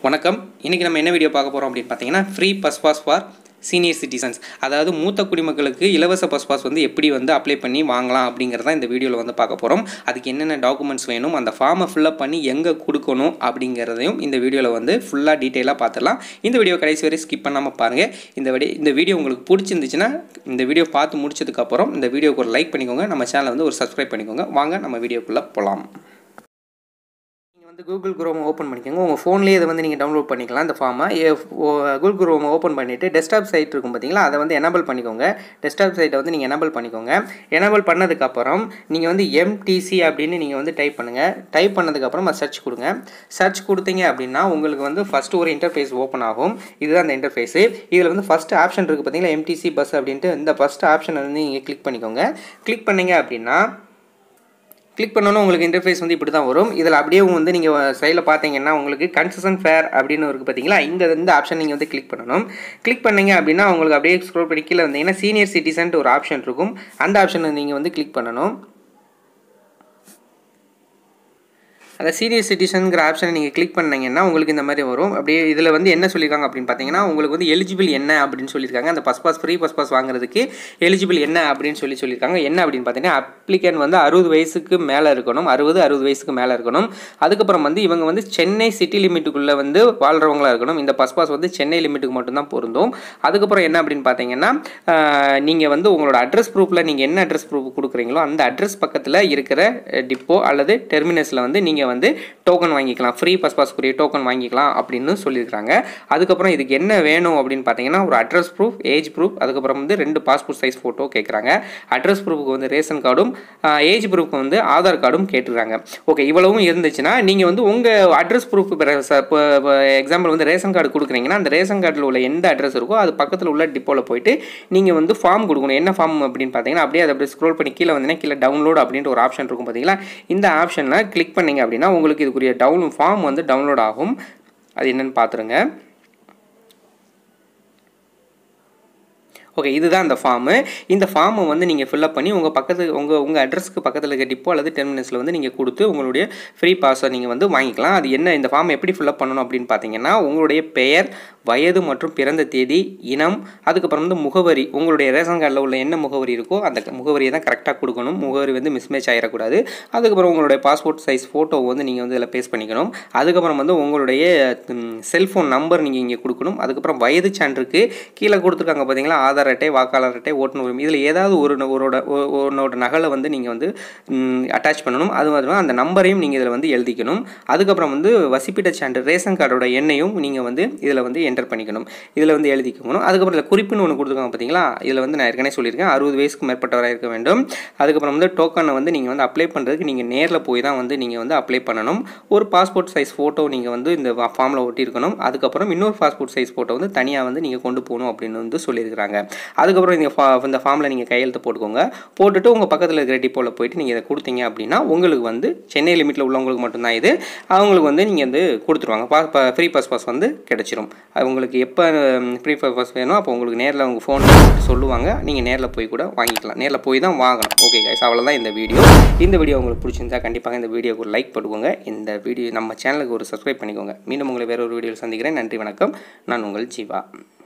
வணக்கம் இன்றைக்கி நம்ம என்ன வீடியோ பார்க்க போகிறோம் அப்படின்னு பார்த்தீங்கன்னா free bus pass for senior citizens அதாவது மூத்த குடிமக்களுக்கு இலவச பஸ் பாஸ் வந்து எப்படி வந்து அப்ளை பண்ணி வாங்கலாம் அப்படிங்கிறத இந்த வீடியோவில் வந்து பார்க்க போகிறோம் அதுக்கு என்னென்ன டாக்குமெண்ட்ஸ் வேணும் அந்த ஃபார்மை ஃபில்லப் பண்ணி எங்கே கொடுக்கணும் அப்படிங்கிறதையும் இந்த வீடியோவில் வந்து ஃபுல்லாக டீட்டெயிலாக பார்த்துடலாம் இந்த வீடியோ கடைசி வரை ஸ்கிப் பண்ணாமல் பாருங்கள் இந்த வீடியோ இந்த வீடியோ உங்களுக்கு பிடிச்சிருந்துச்சுன்னா இந்த வீடியோ பார்த்து முடிச்சதுக்கப்புறம் இந்த வீடியோக்கு ஒரு லைக் பண்ணிக்கோங்க நம்ம சேனலை வந்து ஒரு சப்ஸ்கிரைப் பண்ணிக்கோங்க வாங்க நம்ம வீடியோக்குள்ளே போகலாம் நீங்கள் வந்து கூகுள் குரோம் ஓப்பன் பண்ணிக்கோங்க உங்கள் ஃபோன்லேயே இதை வந்து நீங்கள் டவுன்லோட் பண்ணிக்கலாம் இந்த ஃபார்மை கூகுள் குரோம் ஓப்பன் பண்ணிவிட்டு டெஸ்க்டாப் சைட் இருக்கும் பார்த்தீங்களா அதை வந்து எனபிள் பண்ணிக்கோங்க டெஸ்க்டாப் சைட்டை வந்து நீங்கள் எனபிள் பண்ணிக்கோங்க எனபிள் பண்ணதுக்கப்புறம் நீங்கள் வந்து எம்டிசி அப்படின்னு நீங்கள் வந்து டைப் பண்ணுங்கள் டைப் பண்ணதுக்கப்புறம் அது சர்ச் கொடுங்க சர்ச் கொடுத்தீங்க அப்படின்னா உங்களுக்கு வந்து ஃபஸ்ட்டு ஒரு இன்டர்ஃபேஸ் ஓப்பன் ஆகும் இதுதான் அந்த இன்டர்ஃபேஸு இதில் வந்து ஃபஸ்ட்டு ஆப்ஷன் இருக்குது பார்த்தீங்களா எம்டிசி பஸ் அப்படின்ட்டு இந்த ஃபஸ்ட் ஆப்ஷனை வந்து நீங்கள் கிளிக் பண்ணிக்கோங்க கிளிக் பண்ணீங்க அப்படின்னா கிளிக் பண்ணோன்னே உங்களுக்கு இன்டர்ஃபேஸ் வந்து இப்படி தான் வரும் இதில் அப்படியே வந்து நீங்கள் சைடில் பார்த்தீங்கன்னா உங்களுக்கு கன்செஷன் ஃபேர் அப்படின்னு இருக்குது பார்த்தீங்களா இந்த இந்த ஆப்ஷன் நீங்கள் வந்து கிளிக் பண்ணணும் கிளிக் பண்ணீங்க அப்படின்னா உங்களுக்கு அப்படியே ஸ்க்ரோல் பண்ணி கீழே வந்தீங்கன்னா சீனியர் சிட்டிசன்ட்டு ஒரு ஆப்ஷன் இருக்கும் அந்த ஆப்ஷனை நீங்கள் வந்து கிளிக் பண்ணணும் அந்த சீனியர் சிட்டிசனுங்கிற ஆப்ஷனை நீங்கள் கிளிக் பண்ணீங்கன்னா உங்களுக்கு இந்த மாதிரி வரும் அப்படியே இதில் வந்து என்ன சொல்லியிருக்காங்க அப்படின்னு பார்த்தீங்கன்னா உங்களுக்கு வந்து எலிஜிபிள் என்ன அப்படின்னு சொல்லியிருக்காங்க அந்த bus pass free bus pass வாங்குறதுக்கு எலிஜிபிள் என்ன அப்படின்னு சொல்லி சொல்லியிருக்காங்க என்ன அப்படின்னு பார்த்தீங்கன்னா அப்ளிகன் வந்து அறுபது வயசுக்கு மேலே இருக்கணும் அறுபது அறுபது வயசுக்கு மேலே இருக்கணும் அதுக்கப்புறம் வந்து இவங்க வந்து சென்னை சிட்டி லிமிட்டுக்குள்ளே வந்து வாழ்கிறவங்களா இருக்கணும் இந்த பஸ் பாஸ் வந்து சென்னை லிமிட்டுக்கு மட்டும்தான் பொருந்தும் அதுக்கப்புறம் என்ன அப்படின்னு பார்த்தீங்கன்னா நீங்கள் வந்து உங்களோட அட்ரஸ் ப்ரூஃபில் நீங்கள் என்ன அட்ரஸ் ப்ரூஃப் கொடுக்குறீங்களோ அந்த அட்ரஸ் பக்கத்தில் இருக்கிற டிப்போ அல்லது டெர்மினஸில் வந்து நீங்கள் வந்து டோக்கன் வாங்கிக்கலாம் ஃப்ரீ பஸ் பாஸ்க்குரிய டோக்கன் வாங்கிக்கலாம் அப்படின்னு சொல்லியிருக்காங்க அதுக்கப்புறம் இதுக்கு என்ன வேணும் அப்படின்னு பார்த்தீங்கன்னா ஒரு அட்ரஸ் ப்ரூஃப் ஏஜ் ப்ரூஃப் அதுக்கப்புறம் வந்து ரெண்டு பாஸ்போர்ட் சைஸ் ஃபோட்டோ கேட்குறாங்க அட்ரஸ் ப்ரூஃபுக்கு வந்து ரேஷன் கார்டும் ஏஜ் ப்ரூஃப்க்கு வந்து ஆதார் கார்டும் கேட்டுருக்காங்க ஓகே இவ்வளவும் இருந்துச்சுன்னா நீங்கள் வந்து உங்கள் அட்ரஸ் ப்ரூஃப் இப்போ எக்ஸாம்பிள் வந்து ரேஷன் கார்டு கொடுக்குறீங்கன்னா அந்த ரேஷன் கார்டில் உள்ள எந்த அட்ரஸ் இருக்கோ அது பக்கத்தில் உள்ள டிப்போவில் போயிட்டு நீங்கள் வந்து ஃபார்ம் கொடுக்கணும் என்ன ஃபார்ம் அப்படின்னு பார்த்தீங்கன்னா அப்படியே அதை அப்படியே ஸ்க்ரோல் பண்ணி கீழே வந்தீங்கன்னா கீழே டவுன்லோட் அப்படின்ற ஒரு ஆப்ஷன் இருக்கும் பார்த்தீங்களா இந்த ஆப்ஷனை கிளிக் பண்ணிங்க அப்படின்னா உங்களுக்கு இதுக்குரிய டவுன் ஃபார்ம் வந்து டவுன்லோட் ஆகும் அது என்னென்னு பார்த்துருங்க ஓகே இதுதான் அந்த ஃபார்மு இந்த ஃபார்மை வந்து நீங்கள் ஃபில்அப் பண்ணி உங்கள் பக்கத்து உங்கள் உங்கள் அட்ரஸ்க்கு பக்கத்தில் இருக்க டிப்போ அல்லது டெர்மினஸில் வந்து நீங்கள் கொடுத்து உங்களுடைய ஃப்ரீ பாஸை நீங்கள் வந்து வாங்கிக்கலாம் அது என்ன இந்த ஃபார்ம் எப்படி ஃபில்அப் பண்ணணும் அப்படின்னு பார்த்தீங்கன்னா உங்களுடைய பெயர் வயது மற்றும் பிறந்த தேதி இனம் அதுக்கப்புறம் வந்து முகவரி உங்களுடைய ரேஷன் கார்டில் உள்ள என்ன முகவரி இருக்கோ அந்த முகவரியை தான் கரெக்டாக கொடுக்கணும் முகவரி வந்து மிஸ்மேட்ச் ஆகிடக்கூடாது அதுக்கப்புறம் உங்களுடைய பாஸ்போர்ட் சைஸ் ஃபோட்டோ வந்து நீங்கள் வந்து இதில் பேஸ்ட் பண்ணிக்கணும் அதுக்கப்புறம் வந்து உங்களுடைய செல்ஃபோன் நம்பர் நீங்கள் இங்கே கொடுக்கணும் அதுக்கப்புறம் வயது சான்றுக்கு கீழே கொடுத்துருக்காங்க பார்த்தீங்களா ஆதார் அட்டை வாக்காளர் அட்டை ஓட்டுநர் உரிமை இதில் ஏதாவது ஒரு ஒருட ஒன்னோட நகலை வந்து நீங்கள் வந்து அட்டாச் பண்ணணும் அது மாதிரி அந்த நம்பரையும் நீங்கள் இதில் வந்து எழுதிக்கணும் அதுக்கப்புறம் வந்து வசிப்பிட சான்று ரேஷன் கார்டோட எண்ணையும் நீங்கள் வந்து இதில் வந்து என்டர் பண்ணிக்கணும் இதில் வந்து எழுதிக்கணும் அதுக்கப்புறம் இதில் குறிப்புன்னு ஒன்று கொடுத்துருக்காங்க பார்த்தீங்களா இதில் வந்து நான் ஏற்கனவே சொல்லியிருக்கேன் அறுபது வயசுக்கு மேற்பட்டவராக இருக்க வேண்டும் அதுக்கப்புறம் வந்து டோக்கனை வந்து நீங்கள் வந்து அப்ளை பண்ணுறதுக்கு நீங்கள் நேரில் போய் தான் வந்து நீங்கள் வந்து அப்ளை பண்ணணும் ஒரு பாஸ்போர்ட் சைஸ் ஃபோட்டோ நீங்கள் வந்து இந்த ஃபார்மில் ஒட்டியிருக்கணும் அதுக்கப்புறம் இன்னொரு பாஸ்போர்ட் சைஸ் ஃபோட்டோ வந்து தனியாக வந்து நீங்கள் கொண்டு போகணும் அப்படின்னு வந்து சொல்லியிருக்கிறாங்க அதுக்கப்புறம் இந்த ஃபா இந்த ஃபார்மில் நீங்கள் கையெழுத்து போட்டுக்கோங்க போட்டுட்டு உங்கள் பக்கத்தில் இருக்கிற டிப்போவில் போயிட்டு நீங்கள் இதை கொடுத்தீங்க அப்படின்னா உங்களுக்கு வந்து சென்னை லிமிட்டில் உள்ளவங்களுக்கு மட்டும்தான் இது அவங்களுக்கு வந்து நீங்கள் வந்து கொடுத்துருவாங்க பாஸ் ஃப்ரீ பஸ் பாஸ் வந்து கிடச்சிரும் உங்களுக்கு எப்போ ஃப்ரீ பஸ் பாஸ் வேணும் அப்போ உங்களுக்கு நேரில் உங்கள் ஃபோன் சொல்லுவாங்க நீங்கள் நேரில் போய் கூட வாங்கிக்கலாம் நேரில் போய் தான் வாங்கணும் ஓகே கைஸ் அவ்வளோதான் இந்த வீடியோ இந்த வீடியோ உங்களுக்கு பிடிச்சிருந்தா கண்டிப்பாக இந்த வீடியோக்கு ஒரு லைக் போட்டுக்கோங்க இந்த வீடியோ நம்ம சேனலுக்கு ஒரு சப்ஸ்கிரைப் பண்ணிக்கோங்க மீண்டும் உங்களை வேற ஒரு வீடியோவில் சந்திக்கிறேன் நன்றி வணக்கம் நான் உங்கள் ஜீவா